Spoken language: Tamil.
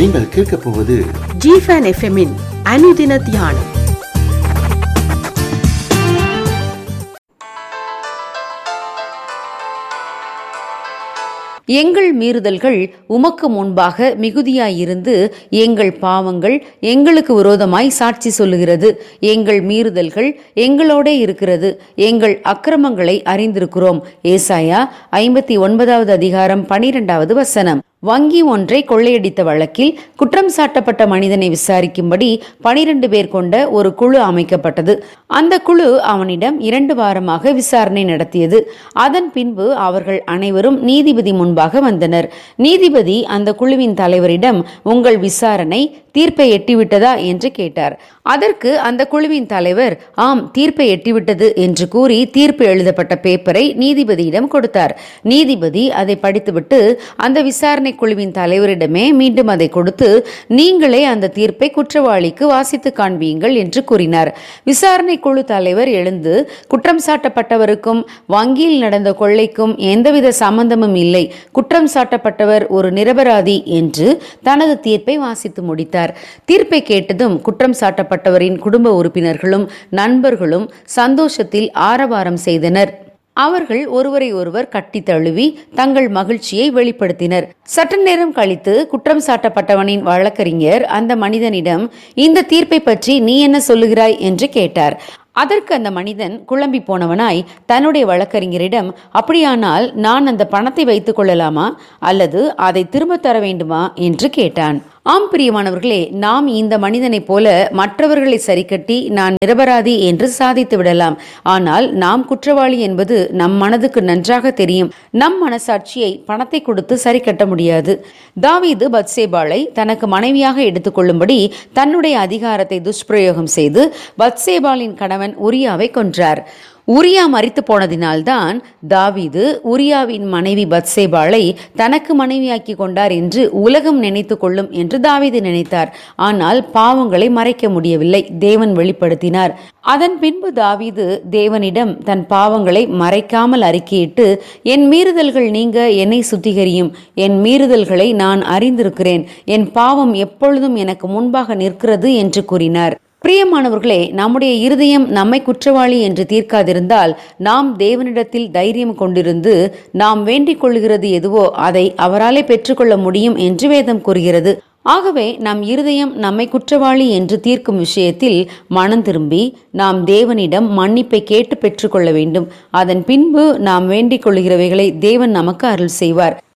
நீங்கள் கேட்கப் போவது ஜிஃபன் எஃப்எம்மின் அனுதின தியானம் எங்கள் மீறுதல்கள் உமக்கு முன்பாக மிகுதியாயிருந்து எங்கள் பாவங்கள் எங்களுக்கு விரோதமாய் சாட்சி சொல்லுகிறது எங்கள் மீறுதல்கள் எங்களோடே இருக்கிறது எங்கள் அக்கிரமங்களை அறிந்திருக்கிறோம் ஏசாயா ஐம்பத்தி ஒன்பதாவது அதிகாரம் பனிரெண்டாவது வசனம் வங்கி ஒன்றை கொள்ளையடித்த வழக்கில் குற்றம் சாட்டப்பட்ட மனிதனை விசாரிக்கும்படி பனிரெண்டு பேர் கொண்ட ஒரு குழு அமைக்கப்பட்டது அந்த குழு அவனிடம் இரண்டு வாரமாக விசாரணை நடத்தியது அதன் பின்பு அவர்கள் அனைவரும் நீதிபதி முன்பாக வந்தனர் நீதிபதி அந்த குழுவின் தலைவரிடம் உங்கள் விசாரணை தீர்ப்பை எட்டிவிட்டதா என்று கேட்டார் அதற்கு அந்த குழுவின் தலைவர் ஆம் தீர்ப்பை எட்டிவிட்டது என்று கூறி தீர்ப்பு எழுதப்பட்ட பேப்பரை நீதிபதியிடம் கொடுத்தார் நீதிபதி அதை படித்துவிட்டு அந்த விசாரணை குழுவின் தலைவரிடமே மீண்டும் அதை கொடுத்து நீங்களே அந்த தீர்ப்பை குற்றவாளிக்கு வாசித்து காண்பியுங்கள் என்று கூறினார் விசாரணை குழு தலைவர் எழுந்து குற்றம் சாட்டப்பட்டவருக்கும் வங்கியில் நடந்த கொள்ளைக்கும் எந்தவித சம்பந்தமும் இல்லை குற்றம் சாட்டப்பட்டவர் ஒரு நிரபராதி என்று தனது தீர்ப்பை வாசித்து முடித்தார் தீர்ப்பை கேட்டதும் குற்றம் சாட்டப்பட்டவரின் குடும்ப உறுப்பினர்களும் நண்பர்களும் சந்தோஷத்தில் ஆரவாரம் செய்தனர் அவர்கள் ஒருவரை ஒருவர் கட்டி தழுவி தங்கள் மகிழ்ச்சியை வெளிப்படுத்தினர் சற்று நேரம் கழித்து குற்றம் சாட்டப்பட்டவனின் வழக்கறிஞர் அந்த மனிதனிடம் இந்த தீர்ப்பை பற்றி நீ என்ன சொல்லுகிறாய் என்று கேட்டார் அதற்கு அந்த மனிதன் குழம்பி போனவனாய் தன்னுடைய வழக்கறிஞரிடம் அப்படியானால் நான் அந்த பணத்தை வைத்துக் கொள்ளலாமா அல்லது அதை திரும்ப தர வேண்டுமா என்று கேட்டான் ஆம் பிரியமானவர்களே நாம் இந்த மனிதனைப் போல மற்றவர்களை சரிக்கட்டி நான் நிரபராதி என்று சாதித்து விடலாம் ஆனால் நாம் குற்றவாளி என்பது நம் மனதுக்கு நன்றாக தெரியும் நம் மனசாட்சியை பணத்தை கொடுத்து சரி கட்ட முடியாது தாவீது பத்சேபாளை தனக்கு மனைவியாக எடுத்துக்கொள்ளும்படி தன்னுடைய அதிகாரத்தை துஷ்பிரயோகம் செய்து பத்சேபாலின் கணவன் உரியாவை கொன்றார் உரியா மறித்து போனதினால்தான் தாவீது உரியாவின் மனைவி பத்சேபாளை தனக்கு மனைவியாக்கி கொண்டார் என்று உலகம் நினைத்து கொள்ளும் என்று தாவீது நினைத்தார் ஆனால் பாவங்களை மறைக்க முடியவில்லை தேவன் வெளிப்படுத்தினார் அதன் பின்பு தாவீது தேவனிடம் தன் பாவங்களை மறைக்காமல் அறிக்கையிட்டு என் மீறுதல்கள் நீங்க என்னை சுத்திகரியும் என் மீறுதல்களை நான் அறிந்திருக்கிறேன் என் பாவம் எப்பொழுதும் எனக்கு முன்பாக நிற்கிறது என்று கூறினார் பிரியமானவர்களே நம்முடைய இருதயம் நம்மை குற்றவாளி என்று தீர்க்காதிருந்தால் நாம் தேவனிடத்தில் தைரியம் கொண்டிருந்து நாம் வேண்டிக் கொள்கிறது எதுவோ அதை அவராலே பெற்றுக்கொள்ள முடியும் என்று வேதம் கூறுகிறது ஆகவே நம் இருதயம் நம்மை குற்றவாளி என்று தீர்க்கும் விஷயத்தில் மனம் திரும்பி நாம் தேவனிடம் மன்னிப்பை கேட்டு பெற்றுக்கொள்ள வேண்டும் அதன் பின்பு நாம் வேண்டிக் கொள்கிறவைகளை தேவன் நமக்கு அருள் செய்வார்